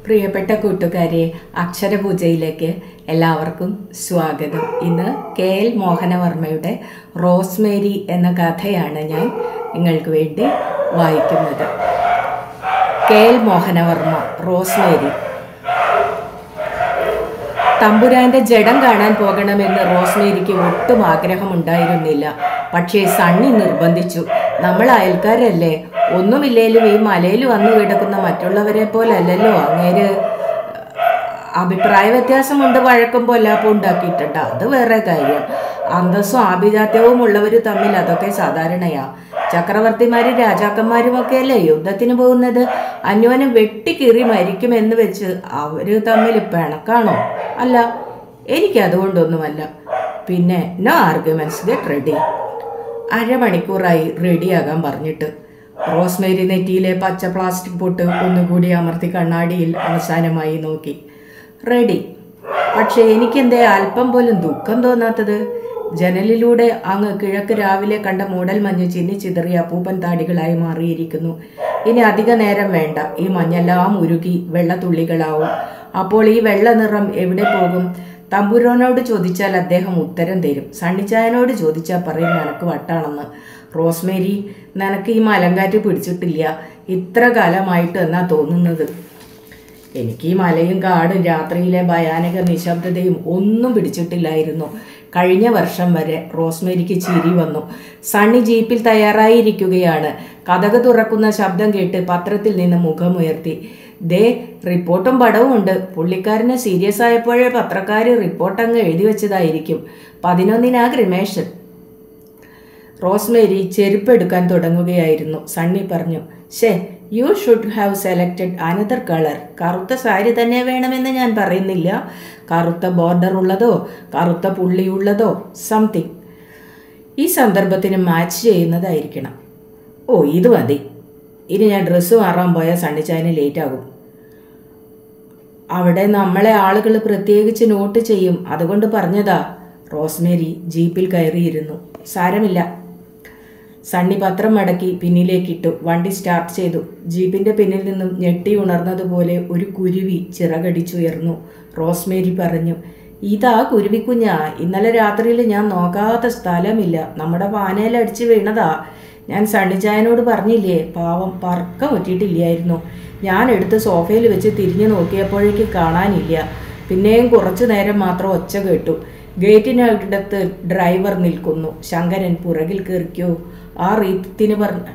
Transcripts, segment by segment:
പ്രിയപ്പെട്ട കൂട്ടുകാരെ അക്ഷരപൂജയിലേക്ക് എല്ലാവർക്കും സ്വാഗതം ഇന്ന് കെ എൽ മോഹനവർമ്മയുടെ റോസ്മേരി എന്ന കഥയാണ് ഞാൻ നിങ്ങൾക്ക് വേണ്ടി വായിക്കുന്നത് കെ എൽ മോഹനവർമ്മ റോസ്മേരി തമ്പുരാന്റെ ജഡം കാണാൻ പോകണമെന്ന് റോസ്മേരിക്ക് ഒട്ടും ആഗ്രഹമുണ്ടായിരുന്നില്ല പക്ഷേ സണ്ണി നിർബന്ധിച്ചു നമ്മൾ അയൽക്കാരല്ലേ ഒന്നുമില്ലേലും ഈ മലയിൽ വന്നു കിടക്കുന്ന മറ്റുള്ളവരെ പോലല്ലല്ലോ അങ്ങേര് അഭിപ്രായ വ്യത്യാസമുണ്ട് വഴക്കും പൊല്ലാപ്പും ഉണ്ടാക്കിയിട്ടുണ്ട് അത് വേറെ കാര്യം അന്തസ്സും ആഭിജാത്യവും ഉള്ളവർ തമ്മിൽ അതൊക്കെ സാധാരണയാ ചക്രവർത്തിമാരും രാജാക്കന്മാരും ഒക്കെ അല്ലേ യുദ്ധത്തിന് പോകുന്നത് അന്യോനം വെട്ടിക്കീറി മരിക്കുമെന്ന് വെച്ച് അവര് തമ്മിൽ പിണക്കാണോ അല്ല എനിക്ക് അതുകൊണ്ടൊന്നുമല്ല പിന്നെ നോ ആർഗ്യുമെന്റ്സ് ഗെറ്റ് റെഡി അരമണിക്കൂറായി റെഡിയാകാൻ പറഞ്ഞിട്ട് റോസ്മേരി നെറ്റിയിലെ പച്ച പ്ലാസ്റ്റിക് പൊട്ട് ഒന്നുകൂടി അമർത്തി കണ്ണാടിയിൽ അവസാനമായി നോക്കി റെഡി പക്ഷേ എനിക്കെന്തേ അല്പം പോലും ദുഃഖം തോന്നാത്തത് ജനലിലൂടെ അങ്ങ് കിഴക്ക് രാവിലെ കണ്ട മൂടൽ മഞ്ഞ് ചിന്നി ചിതറിയ അപ്പൂപ്പൻ താടികളായി മാറിയിരിക്കുന്നു ഇനി അധിക നേരം വേണ്ട ഈ മഞ്ഞെല്ലാം ഉരുകി വെള്ളത്തുള്ളികളാവും അപ്പോൾ ഈ വെള്ള നിറം എവിടെ പോകും തമ്പുരോനോട് ചോദിച്ചാൽ അദ്ദേഹം ഉത്തരം തരും സണ്ണിച്ചായനോട് ചോദിച്ചാൽ പറയും നിനക്ക് വട്ടാണെന്ന് റോസ്മേരി നിനക്ക് ഈ മലങ്കാറ്റ് പിടിച്ചിട്ടില്ല ഇത്ര കാലമായിട്ട് എന്നാ തോന്നുന്നത് എനിക്ക് ഈ മലയും കാടും രാത്രിയിലെ ഭയാനക നിശബ്ദതയും ഒന്നും പിടിച്ചിട്ടില്ലായിരുന്നു കഴിഞ്ഞ വർഷം വരെ റോസ്മേരിക്ക് ചിരി വന്നു സണ്ണി ജീപ്പിൽ തയ്യാറായിരിക്കുകയാണ് കഥക് തുറക്കുന്ന ശബ്ദം കേട്ട് പത്രത്തിൽ നിന്ന് മുഖമുയർത്തി ദേ റിപ്പോർട്ടും പടവും ഉണ്ട് പുള്ളിക്കാരന് സീരിയസ് ആയപ്പോഴേ പത്രക്കാർ റിപ്പോർട്ട് അങ്ങ് എഴുതി വെച്ചതായിരിക്കും പതിനൊന്നിനാ ക്രിമേഷൻ റോസ്മേരി ചെരുപ്പെടുക്കാൻ തുടങ്ങുകയായിരുന്നു സണ്ണി പറഞ്ഞു ഷേ you should have selected another colour കറുത്ത സാരി തന്നെ വേണമെന്ന് ഞാൻ പറയുന്നില്ല കറുത്ത ബോർഡർ ഉള്ളതോ കറുത്ത പുള്ളിയുള്ളതോ സംതിങ് ഈ സന്ദർഭത്തിന് മാച്ച് ചെയ്യുന്നതായിരിക്കണം ഓ ഇത് മതി ഇനി ഞാൻ ഡ്രസ്സ് മാറാൻ പോയാൽ സണ്ണിച്ചായന് ലേറ്റ് ആകും അവിടെ നമ്മളെ ആളുകൾ പ്രത്യേകിച്ച് നോട്ട് ചെയ്യും അതുകൊണ്ട് പറഞ്ഞതാ റോസ്മേരി ജീപ്പിൽ കയറിയിരുന്നു സാരമില്ല സണ്ണി പത്രം മടക്കി പിന്നിലേക്കിട്ടു വണ്ടി സ്റ്റാർട്ട് ചെയ്തു ജീപ്പിന്റെ പിന്നിൽ നിന്നും ഞെട്ടി ഉണർന്നതുപോലെ ഒരു കുരുവി ചിറകടിച്ചുയർന്നു റോസ്മേരി പറഞ്ഞു ഇതാ കുരുവിക്കുഞ്ഞാ ഇന്നലെ രാത്രിയിൽ ഞാൻ നോക്കാത്ത സ്ഥലമില്ല നമ്മുടെ വാനയിലടിച്ച് വീണതാ ഞാൻ സണ്ണിച്ചായനോട് പറഞ്ഞില്ലേ പാവം പറക്ക പറ്റിയിട്ടില്ലായിരുന്നു ഞാൻ എടുത്ത് സോഫയിൽ വെച്ച് തിരിഞ്ഞു നോക്കിയപ്പോഴേക്ക് കാണാനില്ല പിന്നെയും കുറച്ചു നേരം മാത്രം ഒച്ച കേട്ടു ഗേറ്റിനടുത്ത് ഡ്രൈവർ നിൽക്കുന്നു ശങ്കരൻ പുറകിൽ കയറിക്കോ ആ റീത്തിന് പറഞ്ഞ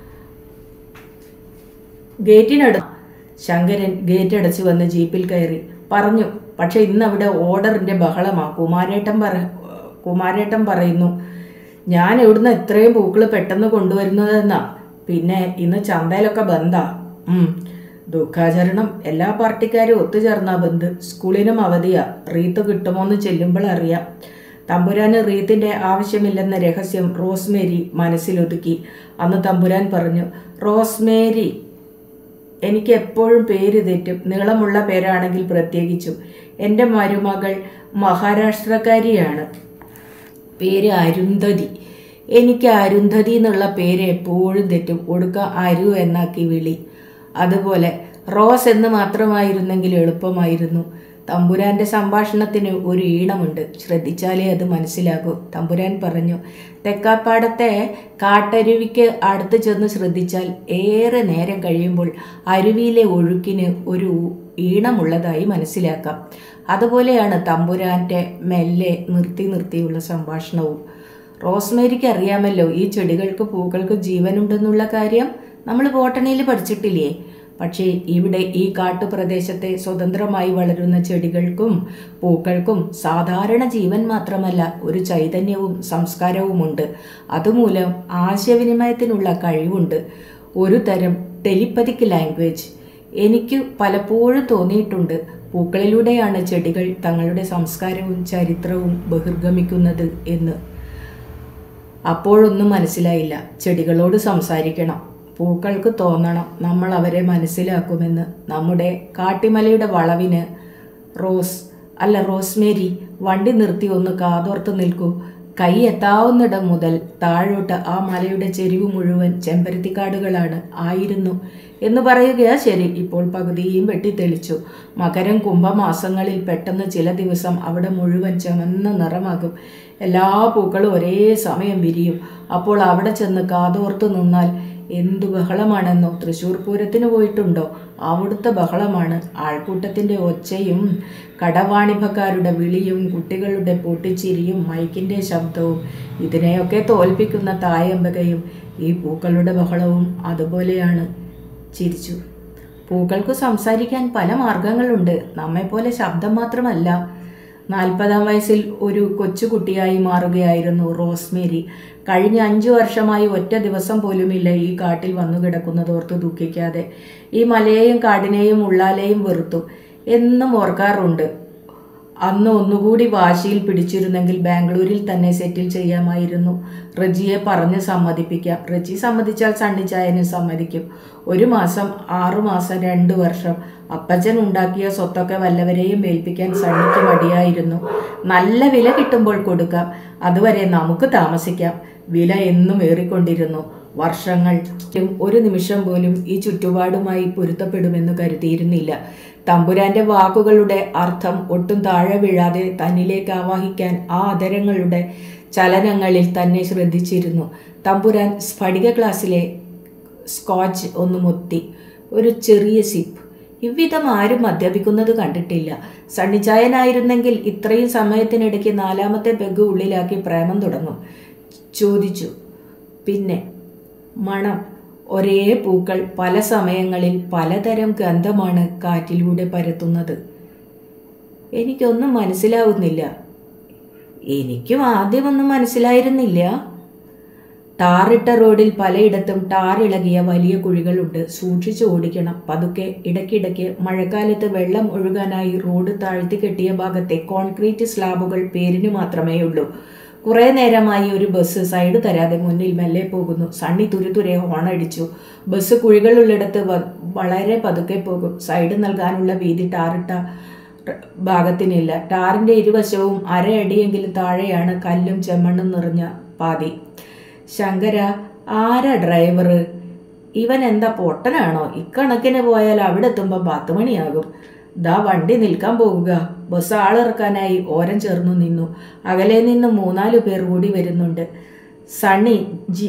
ഗേറ്റിനടു ശങ്കരൻ ഗേറ്റ് അടച്ചു വന്ന് ജീപ്പിൽ കയറി പറഞ്ഞു പക്ഷെ ഇന്ന് അവിടെ ഓർഡറിന്റെ ബഹളമാ കുമാരേട്ടൻ പറ കുമാരേട്ടൻ പറയുന്നു ഞാൻ ഇവിടുന്ന് എത്രയും പൂക്കൾ പെട്ടെന്ന് കൊണ്ടുവരുന്നതെന്നാ പിന്നെ ഇന്ന് ചന്തയിലൊക്കെ ബന്ധാ ഉം ദുഃഖാചരണം എല്ലാ പാർട്ടിക്കാരും ഒത്തുചേർന്നാ ബന്ദ് സ്കൂളിനും അവധിയാ റീത്ത് കിട്ടുമോന്ന് ചെല്ലുമ്പോൾ അറിയാം തമ്പുരാന് റീത്തിന്റെ ആവശ്യമില്ലെന്ന രഹസ്യം റോസ്മേരി മനസ്സിലൊതുക്കി അന്ന് തമ്പുരാൻ പറഞ്ഞു റോസ്മേരി എനിക്ക് എപ്പോഴും പേര് തെറ്റും നീളമുള്ള പേരാണെങ്കിൽ പ്രത്യേകിച്ചും എൻ്റെ മരുമകൾ മഹാരാഷ്ട്രക്കാരിയാണ് പേര് അരുന്ധതി എനിക്ക് അരുന്ധതി എന്നുള്ള പേര് എപ്പോഴും തെറ്റും ഒടുക്ക അരു എന്നാക്കി വിളി അതുപോലെ റോസ് എന്ന് മാത്രമായിരുന്നെങ്കിൽ എളുപ്പമായിരുന്നു തമ്പുരാന്റെ സംഭാഷണത്തിന് ഒരു ഈണമുണ്ട് ശ്രദ്ധിച്ചാലേ അത് മനസ്സിലാകൂ തമ്പുരാൻ പറഞ്ഞു തെക്കാപ്പാടത്തെ കാട്ടരുവിക്ക് അടുത്ത് ചെന്ന് ശ്രദ്ധിച്ചാൽ ഏറെ നേരം കഴിയുമ്പോൾ അരുവിയിലെ ഒഴുക്കിന് ഒരു ഈണമുള്ളതായി മനസ്സിലാക്കാം അതുപോലെയാണ് തമ്പുരാന്റെ മെല്ലെ നിർത്തി നിർത്തിയുള്ള സംഭാഷണവും റോസ്മേരിക്ക് അറിയാമല്ലോ ഈ ചെടികൾക്ക് പൂക്കൾക്ക് ജീവനുണ്ടെന്നുള്ള കാര്യം നമ്മൾ ബോട്ടണിയിൽ പഠിച്ചിട്ടില്ലേ പക്ഷേ ഇവിടെ ഈ കാട്ടുപ്രദേശത്തെ സ്വതന്ത്രമായി വളരുന്ന ചെടികൾക്കും പൂക്കൾക്കും സാധാരണ ജീവൻ മാത്രമല്ല ഒരു ചൈതന്യവും സംസ്കാരവുമുണ്ട് അതുമൂലം ആശയവിനിമയത്തിനുള്ള കഴിവുണ്ട് ഒരു തരം ടെലിപ്പതിക് ലാംഗ്വേജ് എനിക്ക് പലപ്പോഴും തോന്നിയിട്ടുണ്ട് പൂക്കളിലൂടെയാണ് ചെടികൾ തങ്ങളുടെ സംസ്കാരവും ചരിത്രവും ബഹിർഗമിക്കുന്നത് എന്ന് അപ്പോഴൊന്നും മനസ്സിലായില്ല ചെടികളോട് സംസാരിക്കണം പൂക്കൾക്ക് തോന്നണം നമ്മൾ അവരെ മനസ്സിലാക്കുമെന്ന് നമ്മുടെ കാട്ടിമലയുടെ വളവിന് റോസ് അല്ല റോസ്മേരി വണ്ടി നിർത്തി ഒന്ന് കാതോർത്ത് നിൽക്കൂ കൈ എത്താവുന്നിടം മുതൽ താഴോട്ട് ആ മലയുടെ ചെരിവ് മുഴുവൻ ചെമ്പരത്തിക്കാടുകളാണ് ആയിരുന്നു എന്ന് പറയുകയാ ശരി ഇപ്പോൾ പകുതിയും വെട്ടിത്തെളിച്ചു മകരം കുംഭമാസങ്ങളിൽ പെട്ടെന്ന് ചില ദിവസം അവിടെ മുഴുവൻ ചുമന്ന നിറമാകും എല്ലാ പൂക്കളും ഒരേ സമയം വിരിയും അപ്പോൾ അവിടെ ചെന്ന് കാതോർത്ത് നിന്നാൽ എന്തു ബഹളമാണെന്നോ തൃശ്ശൂർ പൂരത്തിന് പോയിട്ടുണ്ടോ അവിടുത്തെ ബഹളമാണ് ആൾക്കൂട്ടത്തിൻ്റെ ഒച്ചയും കടവാണിഭക്കാരുടെ വിളിയും കുട്ടികളുടെ പൊട്ടിച്ചിരിയും മൈക്കിൻ്റെ ശബ്ദവും ഇതിനെയൊക്കെ തോൽപ്പിക്കുന്ന തായമ്പകയും ഈ പൂക്കളുടെ ബഹളവും അതുപോലെയാണ് ചിരിച്ചു പൂക്കൾക്ക് സംസാരിക്കാൻ പല മാർഗങ്ങളുണ്ട് നമ്മെപ്പോലെ ശബ്ദം മാത്രമല്ല നാൽപ്പതാം വയസ്സിൽ ഒരു കൊച്ചുകുട്ടിയായി മാറുകയായിരുന്നു റോസ്മേരി കഴിഞ്ഞ അഞ്ചു വർഷമായി ഒറ്റ ദിവസം പോലുമില്ല ഈ കാട്ടിൽ വന്നു കിടക്കുന്നതോർത്ത് ദുഃഖിക്കാതെ ഈ മലയെയും കാടിനെയും ഉള്ളാലെയും വെറുത്തു എന്നും ഓർക്കാറുണ്ട് അന്ന് ഒന്നുകൂടി വാശിയിൽ പിടിച്ചിരുന്നെങ്കിൽ ബാംഗ്ലൂരിൽ തന്നെ സെറ്റിൽ ചെയ്യാമായിരുന്നു റജിയെ പറഞ്ഞ് സമ്മതിപ്പിക്കാം റജി സമ്മതിച്ചാൽ സണ്ണിച്ചായനും സമ്മതിക്കും ഒരു മാസം ആറു മാസം രണ്ട് വർഷം അപ്പച്ചൻ ഉണ്ടാക്കിയ സ്വത്തൊക്കെ വല്ലവരെയും ഏൽപ്പിക്കാൻ സണ്ണിക്ക് മടിയായിരുന്നു നല്ല വില കിട്ടുമ്പോൾ കൊടുക്കാം അതുവരെ നമുക്ക് താമസിക്കാം വില എന്നും ഏറിക്കൊണ്ടിരുന്നു വർഷങ്ങൾ ഒരു നിമിഷം പോലും ഈ ചുറ്റുപാടുമായി പൊരുത്തപ്പെടുമെന്ന് കരുതിയിരുന്നില്ല തമ്പുരാന്റെ വാക്കുകളുടെ അർത്ഥം ഒട്ടും താഴെ വീഴാതെ തന്നിലേക്ക് ആവാഹിക്കാൻ ആ അതരങ്ങളുടെ ചലനങ്ങളിൽ തന്നെ ശ്രദ്ധിച്ചിരുന്നു തമ്പുരാൻ സ്ഫടിക ക്ലാസ്സിലെ സ്കോച്ച് ഒന്ന് മുത്തി ഒരു ചെറിയ സിപ്പ് ഇவ்விധം ആരും മദ്യപിക്കുന്നത് കണ്ടിട്ടില്ല സണ്ണിച്ചായനായിരുന്നെങ്കിൽ ഇത്രയും സമയത്തിനിടയ്ക്ക് നാലാമത്തെ പെഗ് ഉള്ളിലാക്കി പ്രേമം തുടങ്ങും ചോദിച്ചു പിന്നെ മണം ഒരേ പൂക്കൾ പല സമയങ്ങളിൽ പലതരം ഗന്ധമാണ് കാറ്റിലൂടെ പരത്തുന്നത് എനിക്കൊന്നും മനസ്സിലാവുന്നില്ല എനിക്കും ആദ്യമൊന്നും മനസ്സിലായിരുന്നില്ല ടാറിട്ട റോഡിൽ പലയിടത്തും ടാറിളകിയ വലിയ കുഴികളുണ്ട് സൂക്ഷിച്ചു ഓടിക്കണം പതുക്കെ ഇടയ്ക്കിടയ്ക്ക് മഴക്കാലത്ത് വെള്ളം ഒഴുകാനായി റോഡ് താഴ്ത്തി കെട്ടിയ ഭാഗത്തെ കോൺക്രീറ്റ് സ്ലാബുകൾ പേരിന് മാത്രമേ ഉള്ളൂ കുറേ നേരമായി ഒരു ബസ് സൈഡ് തരാതെ മുന്നിൽ മെല്ലെ പോകുന്നു സണ്ണി തുരുതുരെ ഹോണടിച്ചു ബസ് കുഴികളുള്ളിടത്ത് വ- വളരെ പതുക്കെ പോകും സൈഡ് നൽകാനുള്ള വീതി ടാറിട്ട ഭാഗത്തിനില്ല ടാറിന്റെ ഇരുവശവും അരയടിയെങ്കിലും താഴെയാണ് കല്ലും ചെമ്മണ്ണും നിറഞ്ഞ പാതി ശങ്കര ആരാ ഡ്രൈവർ ഇവൻ എന്താ പൊട്ടനാണോ ഇക്കണക്കിന് പോയാൽ അവിടെ എത്തുമ്പോൾ പത്ത് മണിയാകും ദാ വണ്ടി നിൽക്കാൻ പോകുക ബസ് ആളിറക്കാനായി ഓരം ചേർന്നു നിന്നു അകലെ നിന്ന് മൂന്നാലു പേർ കൂടി വരുന്നുണ്ട് സണ്ണി ജി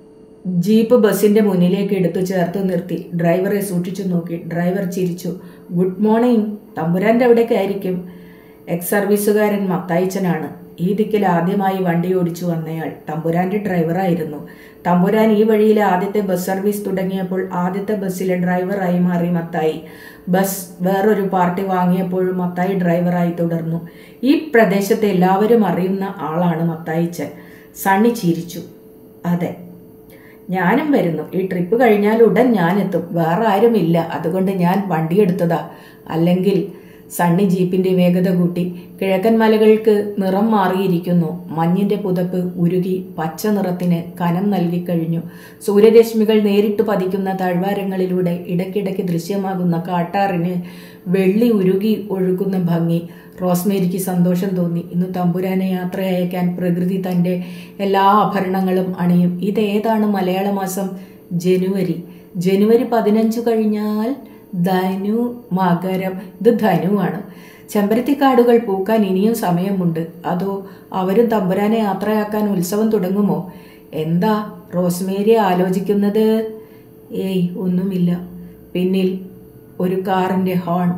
ജീപ്പ് ബസിന്റെ മുന്നിലേക്ക് എടുത്തു ചേർത്ത് നിർത്തി ഡ്രൈവറെ സൂക്ഷിച്ചു നോക്കി ഡ്രൈവർ ചിരിച്ചു ഗുഡ് മോർണിംഗ് തമ്പുരാന്റെ അവിടേക്കായിരിക്കും എക്സ് സർവീസുകാരൻ മത്തായിച്ചനാണ് ഈ ദിക്കിൽ ആദ്യമായി വണ്ടി ഓടിച്ചു വന്നയാൾ തമ്പുരാന്റെ ഡ്രൈവറായിരുന്നു തമ്പുരാൻ ഈ വഴിയിലെ ആദ്യത്തെ ബസ് സർവീസ് തുടങ്ങിയപ്പോൾ ആദ്യത്തെ ബസ്സിലെ ഡ്രൈവറായി മാറി മത്തായി ബസ് വേറൊരു പാർട്ടി വാങ്ങിയപ്പോഴും മത്തായി ഡ്രൈവറായി തുടർന്നു ഈ പ്രദേശത്തെ എല്ലാവരും അറിയുന്ന ആളാണ് മത്തായിച്ചൻ സണ്ണി ചിരിച്ചു അതെ ഞാനും വരുന്നു ഈ ട്രിപ്പ് കഴിഞ്ഞാൽ ഉടൻ ഞാനെത്തും വേറെ ആരുമില്ല അതുകൊണ്ട് ഞാൻ വണ്ടിയെടുത്തതാ അല്ലെങ്കിൽ സണ്ണി ജീപ്പിന്റെ വേഗത കൂട്ടി കിഴക്കൻ മലകൾക്ക് നിറം മാറിയിരിക്കുന്നു മഞ്ഞിന്റെ പുതപ്പ് ഉരുകി പച്ച നിറത്തിന് കനം നൽകിക്കഴിഞ്ഞു സൂര്യരശ്മികൾ നേരിട്ട് പതിക്കുന്ന താഴ്വാരങ്ങളിലൂടെ ഇടയ്ക്കിടയ്ക്ക് ദൃശ്യമാകുന്ന കാട്ടാറിന് വെള്ളി ഉരുകി ഒഴുകുന്ന ഭംഗി റോസ്മേരിക്ക് സന്തോഷം തോന്നി ഇന്ന് തമ്പുരാനെ യാത്ര അയക്കാൻ പ്രകൃതി തൻ്റെ എല്ലാ ആഭരണങ്ങളും അണിയും ഇതേതാണ് മലയാള മാസം ജനുവരി ജനുവരി പതിനഞ്ച് കഴിഞ്ഞാൽ ധനു മകരം ഇത് ധനുവാണ് ചെമ്പരത്തിക്കാടുകൾ പൂക്കാൻ ഇനിയും സമയമുണ്ട് അതോ അവരും തമ്പുരാനെ യാത്രയാക്കാൻ ഉത്സവം തുടങ്ങുമോ എന്താ റോസ്മേരി ആലോചിക്കുന്നത് ഏയ് ഒന്നുമില്ല പിന്നിൽ ഒരു കാറിൻ്റെ ഹോൺ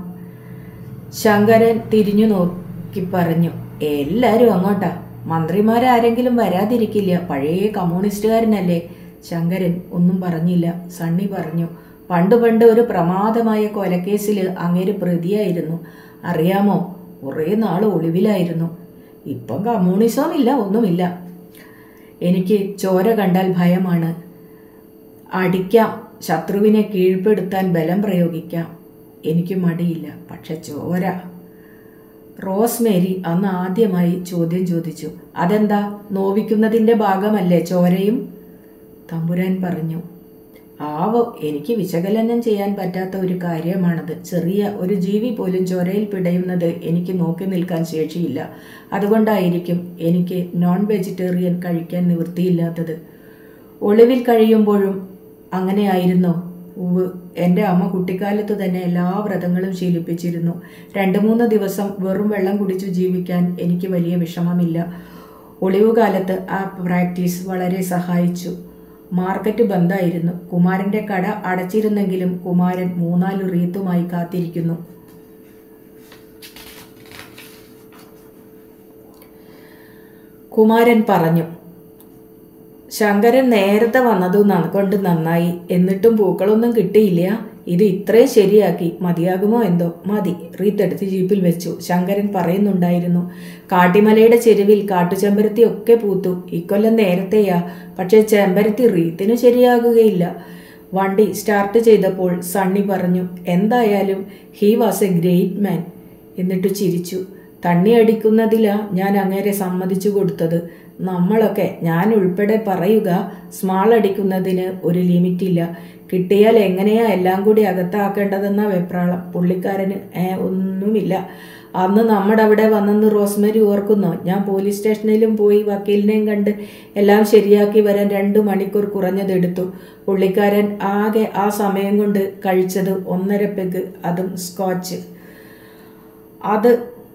ശങ്കരൻ തിരിഞ്ഞു നോക്കി പറഞ്ഞു എല്ലാരും അങ്ങോട്ടാ മന്ത്രിമാരാരെങ്കിലും വരാതിരിക്കില്ല പഴയ കമ്മ്യൂണിസ്റ്റുകാരനല്ലേ ശങ്കരൻ ഒന്നും പറഞ്ഞില്ല സണ്ണി പറഞ്ഞു പണ്ട് പണ്ട് ഒരു പ്രമാദമായ കൊലക്കേസിൽ അങ്ങേര് പ്രതിയായിരുന്നു അറിയാമോ കുറേ നാൾ ഒളിവിലായിരുന്നു ഇപ്പം കമ്മ്യൂണിസവും ഇല്ല ഒന്നുമില്ല എനിക്ക് ചോര കണ്ടാൽ ഭയമാണ് അടിക്കാം ശത്രുവിനെ കീഴ്പ്പെടുത്താൻ ബലം പ്രയോഗിക്കാം എനിക്ക് മടിയില്ല പക്ഷെ ചോര റോസ്മേരി അന്ന് ആദ്യമായി ചോദ്യം ചോദിച്ചു അതെന്താ നോവിക്കുന്നതിൻ്റെ ഭാഗമല്ലേ ചോരയും തമ്പുരാൻ പറഞ്ഞു ആവോ എനിക്ക് വിശകലനം ചെയ്യാൻ പറ്റാത്ത ഒരു കാര്യമാണത് ചെറിയ ഒരു ജീവി പോലും ചൊരയിൽ പിടയുന്നത് എനിക്ക് നോക്കി നിൽക്കാൻ ശേഷിയില്ല അതുകൊണ്ടായിരിക്കും എനിക്ക് നോൺ വെജിറ്റേറിയൻ കഴിക്കാൻ നിവൃത്തിയില്ലാത്തത് ഒളിവിൽ കഴിയുമ്പോഴും അങ്ങനെയായിരുന്നോ ഉവ് എൻ്റെ അമ്മ കുട്ടിക്കാലത്ത് തന്നെ എല്ലാ വ്രതങ്ങളും ശീലിപ്പിച്ചിരുന്നു രണ്ട് മൂന്ന് ദിവസം വെറും വെള്ളം കുടിച്ചു ജീവിക്കാൻ എനിക്ക് വലിയ വിഷമമില്ല ഒളിവുകാലത്ത് ആ പ്രാക്ടീസ് വളരെ സഹായിച്ചു മാർക്കറ്റ് ബന്ധായിരുന്നു കുമാരൻ്റെ കട അടച്ചിരുന്നെങ്കിലും കുമാരൻ മൂന്നാല് റീത്തുമായി കാത്തിരിക്കുന്നു കുമാരൻ പറഞ്ഞു ശങ്കരൻ നേരത്തെ വന്നതു കൊണ്ട് നന്നായി എന്നിട്ടും പൂക്കളൊന്നും കിട്ടിയില്ല ഇത് ഇത്രയും ശരിയാക്കി മതിയാകുമോ എന്തോ മതി റീത്തെടുത്ത് ജീപ്പിൽ വെച്ചു ശങ്കരൻ പറയുന്നുണ്ടായിരുന്നു കാട്ടിമലയുടെ ചെരുവിൽ കാട്ടുചെമ്പരത്തി ഒക്കെ പൂത്തു ഇക്കൊല്ലം നേരത്തെയാ പക്ഷേ ചെമ്പരത്തി റീത്തിനു ശരിയാകുകയില്ല വണ്ടി സ്റ്റാർട്ട് ചെയ്തപ്പോൾ സണ്ണി പറഞ്ഞു എന്തായാലും he was a great man എന്നിട്ട് ചിരിച്ചു തണ്ണി അടിക്കുന്നതിലാ ഞാൻ അങ്ങേരെ സമ്മതിച്ചു കൊടുത്തത് നമ്മളൊക്കെ ഞാൻ ഉൾപ്പെടെ പറയുക സ്മാൾ അടിക്കുന്നതിന് ഒരു ലിമിറ്റില്ല കിട്ടിയാൽ എങ്ങനെയാ എല്ലാം കൂടി അകത്താക്കേണ്ടതെന്ന വെപ്രാളം പുള്ളിക്കാരന് ഏ ഒന്നുമില്ല അന്ന് നമ്മുടെ അവിടെ വന്നെന്ന് റോസ്മരി ഓർക്കുന്നോ ഞാൻ പോലീസ് സ്റ്റേഷനിലും പോയി വക്കീലിനെയും കണ്ട് എല്ലാം ശരിയാക്കി വരാൻ രണ്ട് മണിക്കൂർ കുറഞ്ഞതെടുത്തു പുള്ളിക്കാരൻ ആകെ ആ സമയം കൊണ്ട് കഴിച്ചത് ഒന്നര പെഗ് അതും സ്കോച്ച് അത്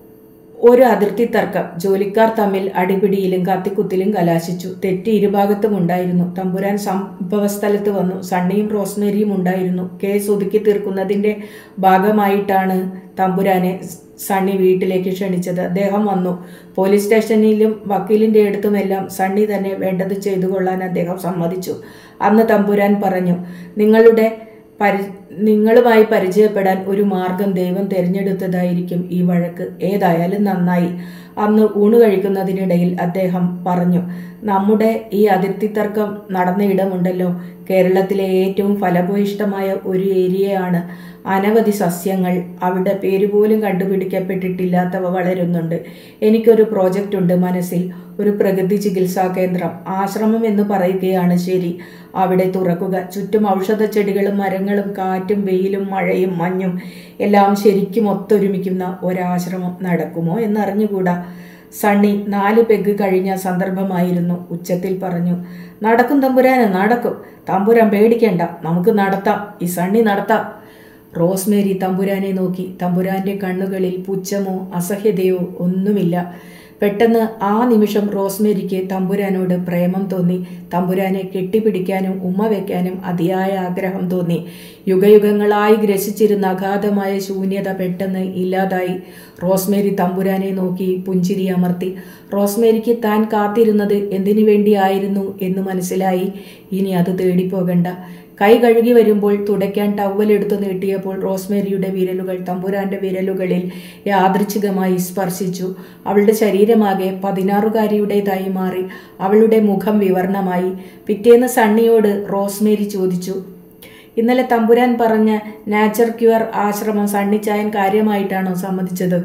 ഒരു അതിർത്തി തർക്കം ജോലിക്കാർ തമ്മിൽ അടിപിടിയിലും കത്തിക്കുത്തിലും കലാശിച്ചു തെറ്റ് ഇരുഭാഗത്തും ഉണ്ടായിരുന്നു തമ്പുരാൻ സംഭവസ്ഥലത്ത് വന്നു സണ്ണിയും റോസ്മേരിയും ഉണ്ടായിരുന്നു കേസ് ഒതുക്കി തീർക്കുന്നതിന്റെ ഭാഗമായിട്ടാണ് തമ്പുരാനെ സണ്ണി വീട്ടിലേക്ക് ക്ഷണിച്ചത് അദ്ദേഹം വന്നു പോലീസ് സ്റ്റേഷനിലും വക്കീലിന്റെ അടുത്തുമെല്ലാം സണ്ണി തന്നെ വേണ്ടത് ചെയ്തു കൊള്ളാൻ അദ്ദേഹം സമ്മതിച്ചു അന്ന് തമ്പുരാൻ പറഞ്ഞു നിങ്ങളുടെ പരി നിങ്ങളുമായി പരിചയപ്പെടാൻ ഒരു മാർഗം ദൈവം തിരഞ്ഞെടുത്തതായിരിക്കും ഈ വഴക്ക് ഏതായാലും നന്നായി അന്ന് ഊണ് കഴിക്കുന്നതിനിടയിൽ അദ്ദേഹം പറഞ്ഞു നമ്മുടെ ഈ അതിർത്തി തർക്കം നടന്ന ഇടമുണ്ടല്ലോ കേരളത്തിലെ ഏറ്റവും ഫലഭൂയിഷ്ടമായ ഒരു ഏരിയയാണ് അനവധി സസ്യങ്ങൾ അവിടെ പേര് പോലും കണ്ടുപിടിക്കപ്പെട്ടിട്ടില്ലാത്തവ വളരുന്നുണ്ട് എനിക്കൊരു പ്രോജക്റ്റ് ഉണ്ട് മനസ്സിൽ ഒരു പ്രകൃതി ചികിത്സാ കേന്ദ്രം ആശ്രമം എന്ന് പറയുകയാണ് ശരി അവിടെ തുറക്കുക ചുറ്റും ഔഷധ ചെടികളും മരങ്ങളും കാറ്റും വെയിലും മഴയും മഞ്ഞും എല്ലാം ശരിക്കും ഒത്തൊരുമിക്കുന്ന ഒരാശ്രമം നടക്കുമോ എന്നറിഞ്ഞുകൂടാ സണ്ണി നാല് പെഗ് കഴിഞ്ഞ സന്ദർഭമായിരുന്നു ഉച്ചത്തിൽ പറഞ്ഞു നടക്കും തമ്പുരാന് നടക്കും തമ്പുരാൻ പേടിക്കേണ്ട നമുക്ക് നടത്താം ഈ സണ്ണി നടത്താം റോസ്മേരി തമ്പുരാനെ നോക്കി തമ്പുരാന്റെ കണ്ണുകളിൽ പുച്ഛമോ അസഹ്യതയോ ഒന്നുമില്ല പെട്ടെന്ന് ആ നിമിഷം റോസ്മേരിക്ക് തമ്പുരാനോട് പ്രേമം തോന്നി തമ്പുരാനെ കെട്ടിപ്പിടിക്കാനും ഉമ്മ വയ്ക്കാനും അതിയായ ആഗ്രഹം തോന്നി യുഗയുഗങ്ങളായി ഗ്രസിച്ചിരുന്ന അഗാധമായ ശൂന്യത പെട്ടെന്ന് ഇല്ലാതായി റോസ്മേരി തമ്പുരാനെ നോക്കി പുഞ്ചിരി അമർത്തി റോസ്മേരിക്ക് താൻ കാത്തിരുന്നത് എന്തിനു വേണ്ടിയായിരുന്നു എന്ന് മനസ്സിലായി ഇനി അത് തേടിപ്പോകണ്ട കൈ കഴുകി വരുമ്പോൾ തുടയ്ക്കാൻ ടവലെടുത്തു നീട്ടിയപ്പോൾ റോസ്മേരിയുടെ വിരലുകൾ തമ്പുരാന്റെ വിരലുകളിൽ യാദൃച്ഛികമായി സ്പർശിച്ചു അവളുടെ ശരീരമാകെ പതിനാറുകാരിയുടേതായി മാറി അവളുടെ മുഖം വിവർണമായി പിറ്റേന്ന് സണ്ണിയോട് റോസ്മേരി ചോദിച്ചു ഇന്നലെ തമ്പുരാൻ പറഞ്ഞ നാച്ചർ ക്യൂർ ആശ്രമം സണ്ണിച്ചായൻ കാര്യമായിട്ടാണോ സമ്മതിച്ചത്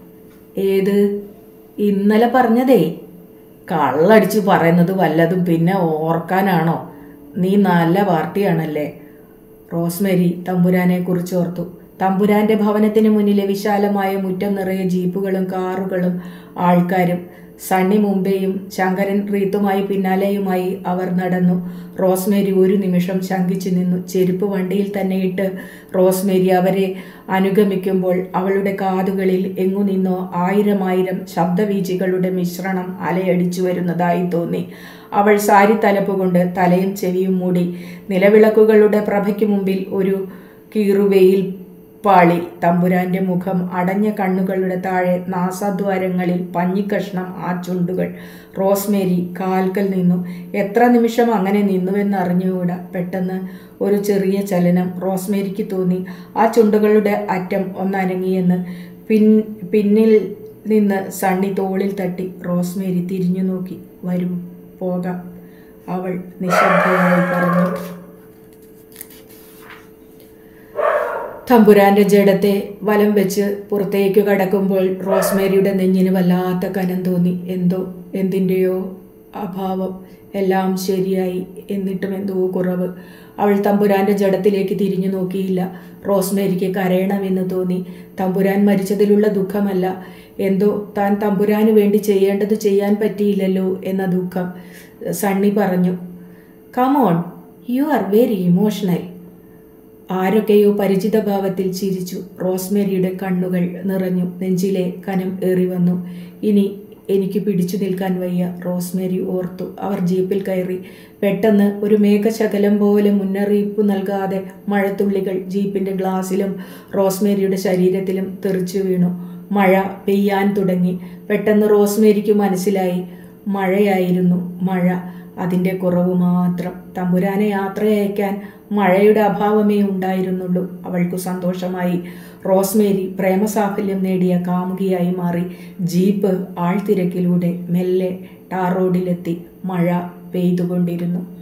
ഏത് ഇന്നലെ പറഞ്ഞതേ കള്ളടിച്ചു പറയുന്നത് വല്ലതും പിന്നെ ഓർക്കാനാണോ നീ നല്ല പാർട്ടിയാണല്ലേ റോസ്മേരി തമ്പുരാനെ കുറിച്ച് ഓർത്തു തമ്പുരാന്റെ ഭവനത്തിന് മുന്നിലെ വിശാലമായ മുറ്റം നിറയെ ജീപ്പുകളും കാറുകളും ആൾക്കാരും സണ്ണി മുംബൈയും ശങ്കരൻ റീത്തുമായി പിന്നാലെയുമായി അവർ നടന്നു റോസ്മേരി ഒരു നിമിഷം ശങ്കിച്ചു നിന്നു ചെരുപ്പ് വണ്ടിയിൽ തന്നെ ഇട്ട് റോസ്മേരി അവരെ അനുഗമിക്കുമ്പോൾ അവളുടെ കാതുകളിൽ എങ്ങു നിന്നോ ആയിരം ആയിരം ശബ്ദവീചികളുടെ മിശ്രണം അലയടിച്ചു വരുന്നതായി തോന്നി അവൾ സാരി തലപ്പുകൊണ്ട് തലയും ചെവിയും മൂടി നിലവിളക്കുകളുടെ പ്രഭയ്ക്ക് മുമ്പിൽ ഒരു കീറുവെയിൽ പാളി തമ്പുരാന്റെ മുഖം അടഞ്ഞ കണ്ണുകളുടെ താഴെ നാസാദ്വാരങ്ങളിൽ പഞ്ഞിക്കഷ്ണം ആ ചുണ്ടുകൾ റോസ്മേരി കാൽക്കൽ നിന്നു എത്ര നിമിഷം അങ്ങനെ നിന്നുവെന്ന് അറിഞ്ഞുകൂടാ പെട്ടെന്ന് ഒരു ചെറിയ ചലനം റോസ്മേരിക്ക് തോന്നി ആ ചുണ്ടുകളുടെ അറ്റം ഒന്നനങ്ങിയെന്ന് പിൻ പിന്നിൽ നിന്ന് സണ്ണി തോളിൽ തട്ടി റോസ്മേരി തിരിഞ്ഞു നോക്കി വരൂ പോകാം അവൾ നിശബ്ദയായി പറഞ്ഞു തമ്പുരാന്റെ ജഡത്തെ വലം വെച്ച് പുറത്തേക്ക് കടക്കുമ്പോൾ റോസ്മേരിയുടെ നെഞ്ഞിന് വല്ലാത്ത കനം തോന്നി എന്തോ എന്തിൻ്റെയോ അഭാവം എല്ലാം ശരിയായി എന്നിട്ടും എന്തോ കുറവ് അവൾ തമ്പുരാന്റെ ജഡത്തിലേക്ക് തിരിഞ്ഞു നോക്കിയില്ല റോസ്മേരിക്ക് കരയണമെന്ന് തോന്നി തമ്പുരാൻ മരിച്ചതിലുള്ള ദുഃഖമല്ല എന്തോ താൻ തമ്പുരാന് വേണ്ടി ചെയ്യേണ്ടത് ചെയ്യാൻ പറ്റിയില്ലല്ലോ എന്ന ദുഃഖം സണ്ണി പറഞ്ഞു come on you are very emotional ആരൊക്കെയോ പരിചിത ഭാവത്തിൽ ചിരിച്ചു റോസ്മേരിയുടെ കണ്ണുകൾ നിറഞ്ഞു നെഞ്ചിലെ കനം ഏറി വന്നു ഇനി എനിക്ക് പിടിച്ചു നിൽക്കാൻ വയ്യ റോസ്മേരി ഓർത്തു അവർ ജീപ്പിൽ കയറി പെട്ടെന്ന് ഒരു മേഘശകലം പോലെ മുന്നറിയിപ്പ് നൽകാതെ മഴത്തുള്ളികൾ ജീപ്പിന്റെ ഗ്ലാസിലും റോസ്മേരിയുടെ ശരീരത്തിലും തെറിച്ചു വീണു മഴ പെയ്യാൻ തുടങ്ങി പെട്ടെന്ന് റോസ്മേരിക്ക് മനസ്സിലായി മഴയായിരുന്നു മഴ അതിൻ്റെ കുറവ് മാത്രം തമ്പുരാനെ യാത്രയയക്കാൻ മഴയുടെ അഭാവമേ ഉണ്ടായിരുന്നുള്ളൂ അവൾക്കു സന്തോഷമായി റോസ്മേരി പ്രേമസാഫല്യം നേടിയ കാമുകിയായി മാറി ജീപ്പ് ആൾത്തിരക്കിലൂടെ മെല്ലെ ടാർ റോഡിലെത്തി മഴ പെയ്തുകൊണ്ടിരുന്നു